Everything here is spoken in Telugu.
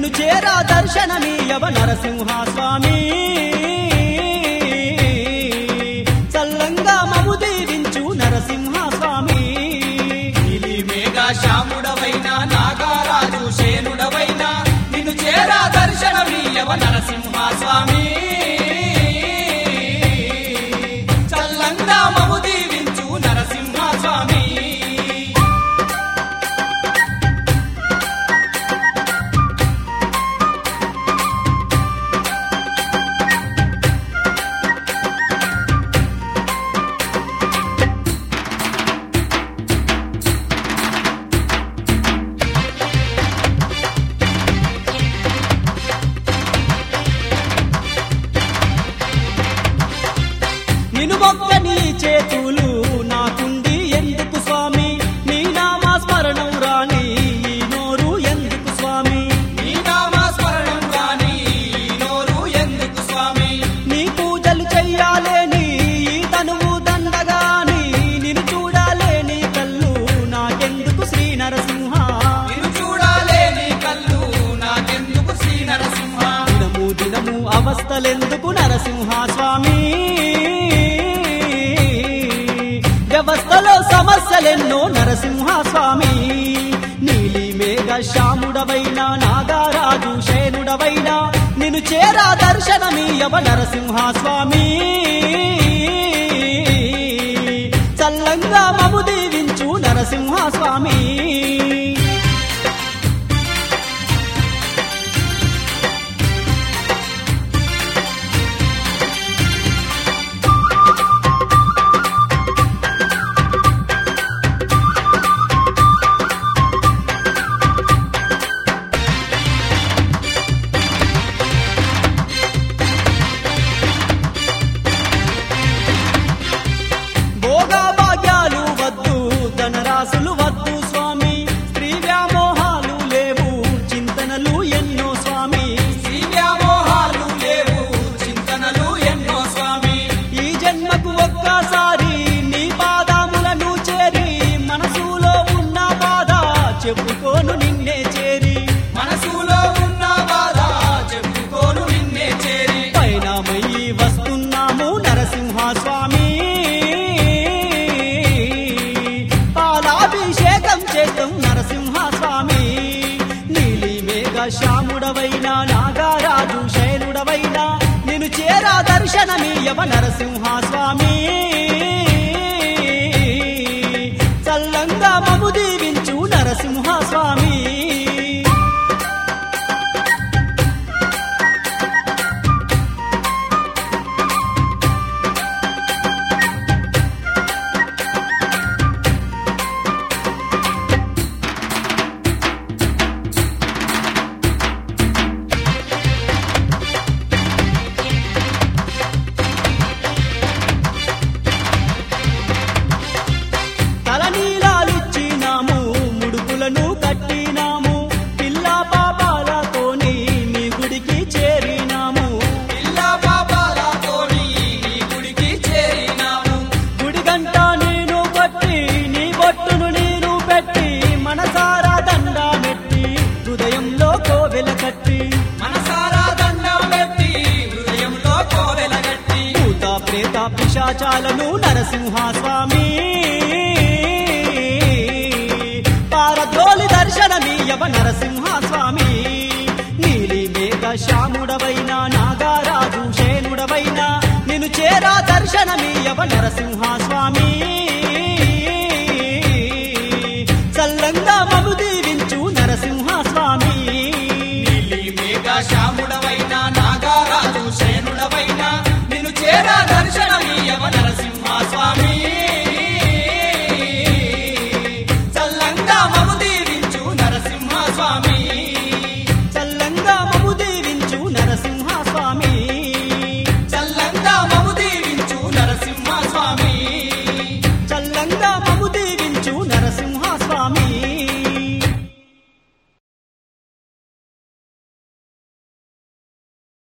నిన్ను చేరా దర్శనమీయవ నరసింహ స్వామి చల్లంగా మము దీవించు నరసింహ స్వామి నీలి మేఘ శ్యాముడవైన నాగారాజు శేనుడవైన నిన్ను చేరా దర్శనమీయవ నరసింహ స్వామి చల్లంగా మము దీవించు నరసింహ స్వామి నిను మొక్క నీ చేతులు నాకుండి ఎందుకు స్వామి నీ నామస్మరణం రాని ఈ నోరు ఎందుకు స్వామి నీ నామస్మరణం రాని ఈ నోరు ఎందుకు స్వామి నీ పూజలు చెయ్యాలేని ఈ తనువు దండగాని నిన్ను చూడాలేని కళ్ళు నాకెందుకు శ్రీ నరసింహ నిన్ను చూడాలే నీ కళ్ళు నాకెందుకు శ్రీ నరసింహ దినము దినము అవస్థలెందుకు నరసింహ స్వామి వ్యవస్థలో సమస్యలెన్నో నరసింహ స్వామి నీలి మేఘ శ్యాముడవైన నాగారాజు శేనుడవైన నిన్ను చేరా దర్శనమీయవ నరసింహ స్వామి చల్లంగా మము దీవించు నరసింహ స్వామి భోగా భాగ్యాలు వద్దు ధనరాశులు వద్దు స్వామి స్త్రీ వ్యామోహాలు లేవు చింతనలు ఎన్నో స్వామి శ్రీ వ్యామోహాలు లేవు చింతనలు ఎన్నో స్వామి ఈ జన్మకు ఒక్కసారి నీ పాదములను చేరి మనసులో ఉన్న బాధ చెప్పుకోను నిన్నే చేరి మనసులో ఉన్న బాధ చెప్పుకోను నిన్నే చేరి పైనమయ్యి వస్తున్నాము నరసింహ స్వామి పాలాభిషేకం చేద్దాం నరసింహ స్వామి నీలి మేఘ శ్యాముడవైన నాగారాజు శైలుడవైన నిన్ను చేరా దర్శనమీయవ నరసింహ స్వామి చల్లంగా మము దీవించు నరసింహ స్వామి తలనీలాలిచ్చినాము ముడుపులను కట్టినాము పిల్ల పాపాలతోని నీ గుడికి చేరినాము పిల్ల పాపాలతోని నీ గుడికి చేరినాము గుడి గంట నేను పట్టి నీ బొట్టును నీరు పెట్టి మనసారా దండామెట్టి హృదయంలో కోవెల కట్టి మనసారా దండం పెట్టి హృదయంలో కోవెలగట్టి భూత ప్రేత పిశాచాలను నరసింహ స్వామి పారద్రోలి దర్శనమీయవ నరసింహ స్వామి నీలి మేఘ శ్యాముడవైన నాగారాజు శేనుడవైన నిన్ను చేరా దర్శనమీయవ నరసింహ